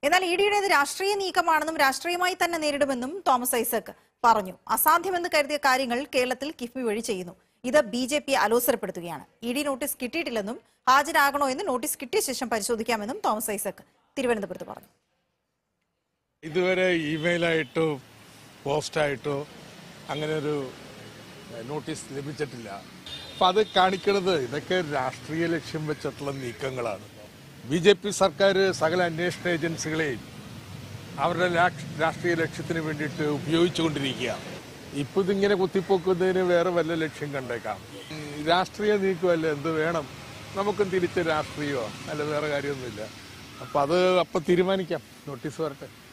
എന്നാൽ ഇ ഡിയുടേത് രാഷ്ട്രീയ നീക്കമാണെന്നും രാഷ്ട്രീയമായി തന്നെ നേരിടുമെന്നും തോമസ് ഐസക് പറഞ്ഞു അസാധ്യമെന്ന് കരുതിയ കാര്യങ്ങൾ കേരളത്തിൽ കിഫ്ബി വഴി ചെയ്യുന്നു ഇത് ബി ജെ പി അലോസരപ്പെടുത്തുകയാണ് ഇ ഡി നോട്ടീസ് കിട്ടിയിട്ടില്ലെന്നും ഹാജരാകണോ എന്ന് നോട്ടീസ് കിട്ടിയ ശേഷം പരിശോധിക്കാമെന്നും തോമസ് ഐസക് തിരുവനന്തപുരത്ത് പറഞ്ഞു ഇതുവരെ ഇമെയിലായിട്ടോ പോസ്റ്റായിട്ടോ അങ്ങനെ ഒരു നോട്ടീസ് ലഭിച്ചിട്ടില്ല അപ്പം അത് കാണിക്കുന്നത് ഇതൊക്കെ രാഷ്ട്രീയ ലക്ഷ്യം വെച്ചിട്ടുള്ള നീക്കങ്ങളാണ് ബി ജെ പി സർക്കാർ സകല അന്വേഷണ ഏജൻസികളെയും അവരുടെ രാഷ്- രാഷ്ട്രീയ ലക്ഷ്യത്തിന് വേണ്ടിയിട്ട് ഉപയോഗിച്ചുകൊണ്ടിരിക്കുകയാണ് ഇപ്പം ഇതിങ്ങനെ കുത്തിപ്പോക്കുന്നതിന് വേറെ വല്ല ലക്ഷ്യം കണ്ടേക്കാം ഉം, രാഷ്ട്രീയ നീക്കമല്ല എന്ത് വേണം നമുക്കും തിരിച്ച് രാഷ്ട്രീയമോ അല്ല വേറെ കാര്യമൊന്നുമില്ല അപ്പം അത് അപ്പം തീരുമാനിക്കാം നോട്ടീസ് വരട്ടെ